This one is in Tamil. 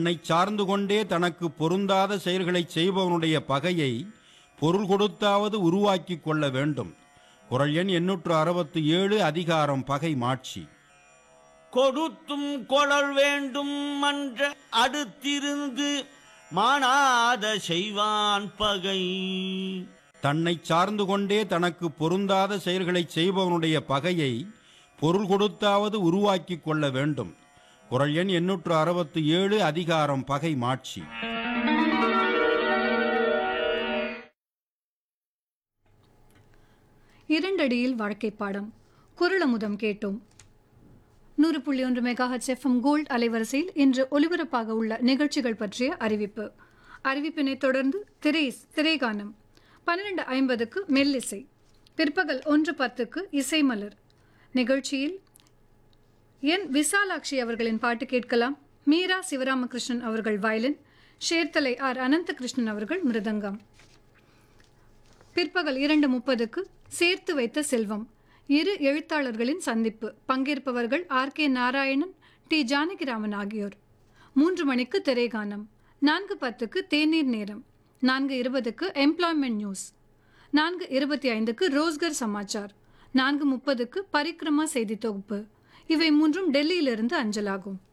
தன்னை சார்ந்து கொண்டே தனக்கு பொருந்தாத செயல்களைச் செய்பவனுடைய பகையை பொருள் கொடுத்தாவது உருவாக்கிக் கொள்ள வேண்டும் குரல் எண் எண்ணூற்று அறுபத்து ஏழு அதிகாரம் பகை மாட்சி கொடுத்தும் கொளல் வேண்டும் மன்ற அடுத்திருந்து மானாத செய்வான் பகை தன்னை சார்ந்து கொண்டே தனக்கு பொருந்தாத செயல்களைச் செய்பவனுடைய பகையை பொருள் கொடுத்தாவது உருவாக்கிக் கொள்ள வேண்டும் குரல் எண் எண்ணூற்று அறுபத்து ஏழு அதிகாரம் பகை மாட்சி இரண்டடியில் வாழ்க்கை பாடம் குரலமுதம் கேட்டோம் நூறு புள்ளி ஒன்று மெகா எஃப்எம் கோல்ட் அலைவரிசையில் இன்று ஒலிபரப்பாக உள்ள நிகழ்ச்சிகள் பற்றிய அறிவிப்பு அறிவிப்பினை தொடர்ந்து திரேஸ் திரைகானம் பன்னிரண்டு ஐம்பதுக்கு மெல்லிசை பிற்பகல் ஒன்று பத்துக்கு இசைமலர் நிகழ்ச்சியில் என் விசாலாட்சி அவர்களின் பாட்டு கேட்கலாம் மீரா சிவராமகிருஷ்ணன் அவர்கள் வயலின் ஷேர்தலை ஆர் அனந்தகிருஷ்ணன் அவர்கள் மிருதங்கம் பிற்பகல் இரண்டு முப்பதுக்கு சேர்த்து வைத்த செல்வம் இரு எழுத்தாளர்களின் சந்திப்பு பங்கேற்பவர்கள் R K Narayanan T Janakiraman ஆகியோர் மூன்று மணிக்கு திரைகானம் நான்கு பத்துக்கு தேநீர் நேரம் நான்கு இருபதுக்கு எம்ப்ளாய்மெண்ட் நியூஸ் நான்கு இருபத்தி ஐந்துக்கு ரோஸ்கர் சமாச்சார் நான்கு முப்பதுக்கு பரிக்ரமா செய்தி தொகுப்பு இவை மூன்றும் டெல்லியிலிருந்து அஞ்சலாகும்